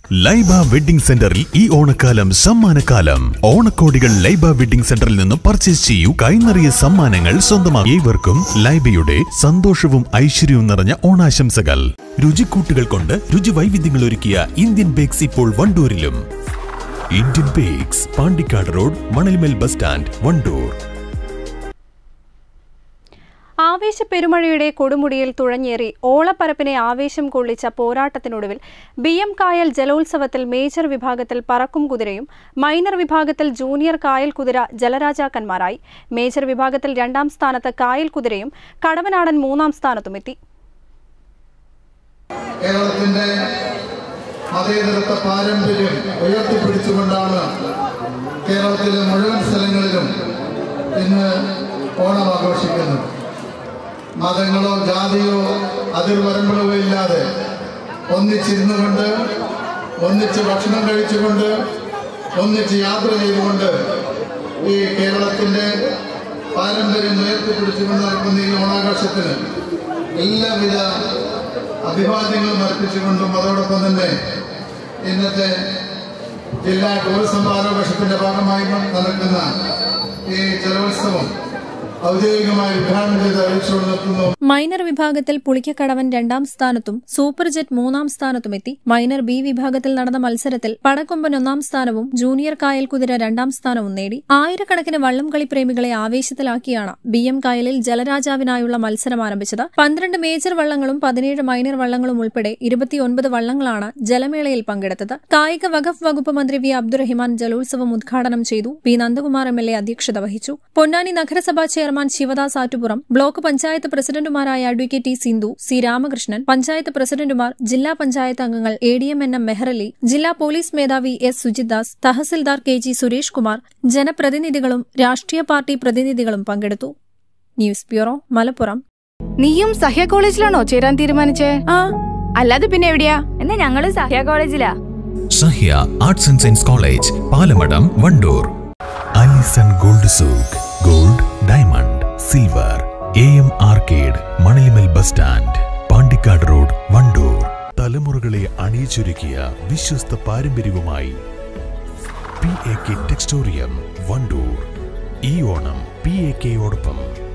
Laiba wedding സെന്ററിൽ ഈ ഓണക്കാലം സമ്മാനക്കാലം ഓണക്കോടികൾ ലൈബ വെഡിംഗ് സെന്ററിൽ നിന്ന് പർച്ചേസ് ചെയ്യൂ കൈനിറിയ സമ്മാനങ്ങൾ സ്വന്തമാക്കി ഏവർക്കും ലൈബയുടെ സന്തോഷവും ഐശ്വര്യവും നിറഞ്ഞ ഓണാശംസകൾ രുചിക്കൂട്ടുകൾ കൊണ്ട് രുചി വൈവിധ്യങ്ങൾ ഒരുക്കിയ ഇന്ത്യൻ ബേക്സ് ഇപ്പോൾ വണ്ടൂരിലും Indian bakes Pandikkad road Manalmel bus stand Wandoor ആവേശ പെരുമഴയുടെ കൊടുമുടിയിൽ തുഴഞ്ഞേറി ഓളപ്പരപ്പിനെ ആവേശം കൊള്ളിച്ച പോരാട്ടത്തിനൊടുവിൽ ബി എം കായൽ ജലോത്സവത്തിൽ മേജർ വിഭാഗത്തിൽ പറക്കും കുതിരയും മൈനർ വിഭാഗത്തിൽ ജൂനിയർ കായൽ കുതിര ജലരാജാക്കന്മാരായി മേജർ വിഭാഗത്തിൽ രണ്ടാം സ്ഥാനത്ത് കായൽ കുതിരയും കടവനാടൻ മൂന്നാം സ്ഥാനത്തുമെത്തി കേരളത്തിന്റെ മതേതരത്വ പാരമ്പര്യം ഉയർത്തിപ്പിടിച്ചുകൊണ്ടാണ് കേരളത്തിലെ മുഴുവൻ സ്ഥലങ്ങളിലും ഇന്ന് ഓണം ആഘോഷിക്കുന്നത് മതങ്ങളോ ജാതിയോ അതിർവരമ്പുകളോ ഇല്ലാതെ ഒന്നിച്ചിരുന്നു കൊണ്ട് ഒന്നിച്ച് ഭക്ഷണം കഴിച്ചുകൊണ്ട് ഒന്നിച്ച് യാത്ര ചെയ്തുകൊണ്ട് ഈ കേരളത്തിന്റെ പാരമ്പര്യം ഉയർത്തിപ്പിടിച്ചുകൊണ്ട് നടക്കുന്ന ഈ ഓണാഘോഷത്തിന് എല്ലാവിധ അഭിവാദ്യങ്ങളും അർപ്പിച്ചുകൊണ്ടും അതോടൊപ്പം തന്നെ ഇന്നത്തെ ജില്ലാ ടൂറിസം വാരാഘോഷത്തിന്റെ ഭാഗമായി നടക്കുന്ന ഈ ജലോത്സവം ഔദ്യോഗികമായി ഉദ്ഘാടനം ചെയ്ത് അറിയിച്ചുകൊണ്ട് നിർത്തുന്നു മൈനർ വിഭാഗത്തിൽ പുളിക്കക്കടവൻ രണ്ടാം സ്ഥാനത്തും സൂപ്പർ ജെറ്റ് മൂന്നാം സ്ഥാനത്തുമെത്തി മൈനർ ബി വിഭാഗത്തിൽ നടന്ന മത്സരത്തിൽ പടക്കൊമ്പൻ ഒന്നാം സ്ഥാനവും ജൂനിയർ കായൽ കുതിര രണ്ടാം സ്ഥാനവും നേടി ആയിരക്കണക്കിന് വള്ളം കളി പ്രേമികളെ ആവേശത്തിലാക്കിയാണ് ബി എം കായലിൽ ജലരാജാവിനായുള്ള മത്സരം ആരംഭിച്ചത് പന്ത്രണ്ട് മേജർ വള്ളങ്ങളും പതിനേഴ് മൈനർ വള്ളങ്ങളും ഉൾപ്പെടെ ഇരുപത്തിയൊൻപത് വള്ളങ്ങളാണ് ജലമേളയിൽ പങ്കെടുത്തത് കായിക വഖഫ് വകുപ്പ് മന്ത്രി വി അബ്ദുറഹിമാൻ ജലോത്സവം ഉദ്ഘാടനം ചെയ്തു P Nandakumar M L A അധ്യക്ഷത വഹിച്ചു പൊന്നാനി നഗരസഭാ ചെയർമാൻ ശിവദാസ് ആറ്റുപുറം ബ്ലോക്ക് പഞ്ചായത്ത് പ്രസിഡന്റുമാരായ advocate T Sindhu C Ramakrishnan panchayat പ്രസിഡന്റുമാർ ജില്ലാ പഞ്ചായത്ത് അംഗങ്ങൾ A D M N M Mehrali ജില്ലാ പോലീസ് മേധാവി S Sujith Das tahsildar K G Suresh Kumar ജനപ്രതിനിധികളും രാഷ്ട്രീയ പാർട്ടി പ്രതിനിധികളും പങ്കെടുത്തു ന്യൂസ് ബ്യൂറോ മലപ്പുറം നീയും സഹ്യ കോളേജിലാണോ ചേരാൻ തീരുമാനിച്ചേ ആ അല്ലാതെ പിന്നെ എവിടെയാ എന്നാ ഞങ്ങളും സഹ്യ കോളേജിലാ Sahya arts and science college Palamadam Wandoor Alison gold souk gold diamond silver A M arcade Manalimal bus stand Pandikkad road Wandoor തലമുറകളെ അണിയിച്ചൊരുക്കിയ വിശ്വസ്ത പാരമ്പര്യവുമായി P A K textorium Wandoor ഈ ഓണം പി എ കെയോടൊപ്പം